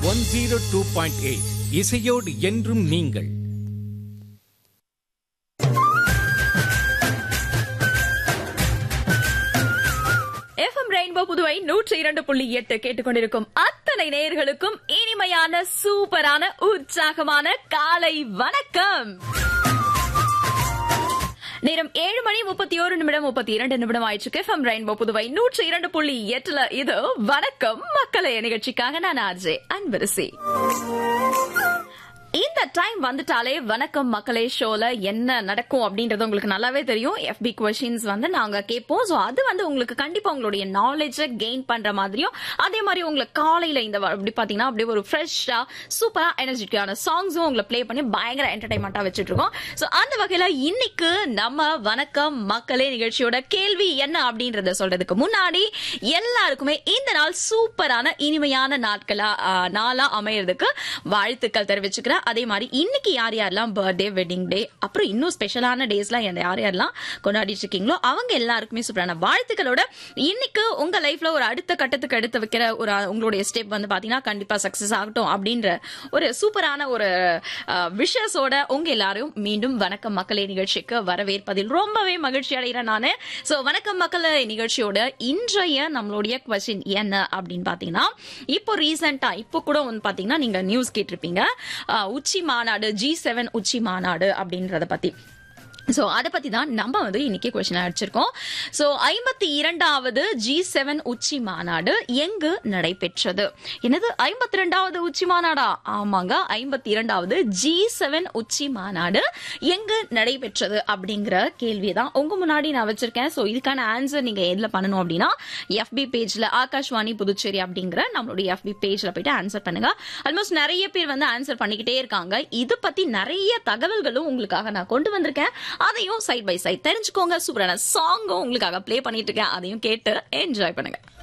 one zero two point eight இசையோடு என்றும் நீங்கள் எஃப்எம் ரெயின்போ புதுவை நூற்றி இரண்டு புள்ளி எட்டு கேட்டுக்கொண்டிருக்கும் அத்தனை நேயர்களுக்கும் இனிமையான சூப்பரான உற்சாகமான காலை வணக்கம் நேரம் ஏழு மணி முப்பத்தி ஒரு நிமிடம் முப்பத்தி இரண்டு நிமிடம் ஆயிடுச்சு எஃப்எம் ரெயின்போ புதுவை நூற்றி இரண்டு புள்ளி எட்டுல இது வணக்கம் மக்களே நிகழ்ச்சிக்காக நான் ஆஜே அன்பரசி இந்த டைம் வந்துட்டாலே வணக்கம் மக்களே ஷோல என்ன நடக்கும் அப்படின்றது உங்களுக்கு நல்லாவே தெரியும் எஃபி கொஷின்ஸ் வந்து நாங்க கேட்போம் சோ அது வந்து உங்களுக்கு கண்டிப்பா உங்களுடைய நாலேஜ கெயின் பண்ற மாதிரியும் அதே மாதிரி உங்களுக்கு காலையில இந்த வ- அப்படி பாத்தீங்கன்னா அப்படியே ஒரு ஃப்ரெஷ்ஷா சூப்பரா எனர்ஜெட்டிக்கான சாங்ஸும் உங்களை ப்ளே பண்ணி பயங்கர என்டர்டைன்மெண்டா வச்சுட்டு இருக்கோம் சோ அந்த வகையில இன்னைக்கு நம்ம வணக்கம் மக்களே நிகழ்ச்சியோட கேள்வி என்ன அப்படின்றத சொல்றதுக்கு முன்னாடி எல்லாருக்குமே இந்த நாள் சூப்பரான இனிமையான நாட்களா ஆ, நாளா அமையறதுக்கு வாழ்த்துக்கள் தெரிவிச்சுக்கிறேன் அதே மாதிரி இன்னைக்கு யார் யாரெல்லாம் பர்த்டே வெட்டிங் டே அப்புறம் இன்னும் ஸ்பெஷலான டேஸ்லாம் யார் யாரெல்லாம் கொண்டாடிட்டு இருக்கீங்களோ அவங்க எல்லாருக்குமே சூப்பரான வாழ்த்துக்களோட இன்னைக்கு உங்க லைஃப்ல ஒரு அடுத்த கட்டத்துக்கு எடுத்து வைக்கிற ஒரு அ, உங்களுடைய ஸ்டெப் வந்து பாத்தீங்கன்னா கண்டிப்பா சக்சஸ் ஆகட்டும் அப்படின்ற ஒரு சூப்பரான ஒரு விஷஸோட உங்க எல்லாரும் மீண்டும் வணக்கம் மக்களே நிகழ்ச்சிக்கு வரவேற்பதில் ரொம்பவே மகிழ்ச்சி அடைகிறேன் நானு சோ வணக்கம் மக்களே நிகழ்ச்சியோட இன்றைய நம்மளுடைய கொஸ்டின் என்ன அப்படின்னு பாத்தீங்கன்னா இப்போ ரீசெண்டா இப்போ கூட வந்து பாத்தீங்கன்னா நீங்க நியூஸ் கேட்டிருப்பீங்க அஹ், உச்சி மாநாடு ஜி செவன் உச்சி மாநாடு அப்படின்றத பத்தி சோ அத பத்தி தான் நம்ம வந்து இன்னைக்கு கொஸ்டின் அடிச்சிருக்கோம் சோ ஐம்பத்தி இரண்டாவது ஜி செவன் உச்சி மாநாடு எங்கு நடைபெற்றது என்னது ஐம்பத்தி ரெண்டாவது உச்சி மாநாடா ஆமாங்க ஐம்பத்தி இரண்டாவது ஜி செவன் உச்சி மாநாடு எங்கு நடைபெற்றது அப்படிங்கிற கேள்வி தான் உங்க முன்னாடி நான் வச்சிருக்கேன் சோ இதுக்கான ஆன்சர் நீங்க எதுல பண்ணணும் அப்படின்னா எஃபி பேஜ்ல ஆகாஷ்வாணி புதுச்சேரி அப்படிங்கிற நம்மளுடைய எஃபி பேஜ்ல போயிட்டு ஆன்சர் பண்ணுங்க ஆல்மோஸ்ட் நிறைய பேர் வந்து ஆன்சர் பண்ணிக்கிட்டே இருக்காங்க இது பத்தி நிறைய தகவல்களும் உங்களுக்காக நான் கொண்டு வந்திருக்கேன் அதையும் சைட் பை சைட் தெரிஞ்சுக்கோங்க சூப்பரான சாங்கும் உங்களுக்காக ப்ளே பண்ணிட்டு இருக்கேன் அதையும் கேட்டு என்ஜாய் பண்ணுங்க